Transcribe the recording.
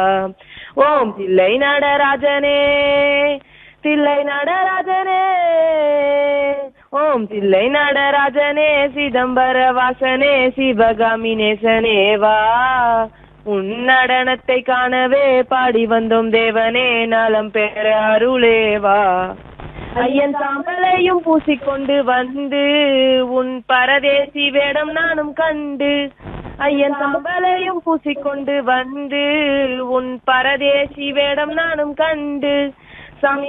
ஓம் தில்லை நடராஜனே தில்லை நடராஜனே ஓம் தில்லை நடராஜனே சிதம்பர வாசனே சிவகாமி நேசனே வா உன் நடனத்தை காணவே பாடி வந்தோம் தேவனே நலம் பெற அருளே வா ஐயன் சாம்பலையும் பூசிக்கொண்டு வந்து உன் பரதேசி வேடம் நானும் கண்டு ஐயன் சாம்பலையும் பூசிக்கொண்டு வந்து உன் பரதேசி வேடம் நானும் கண்டு சாமி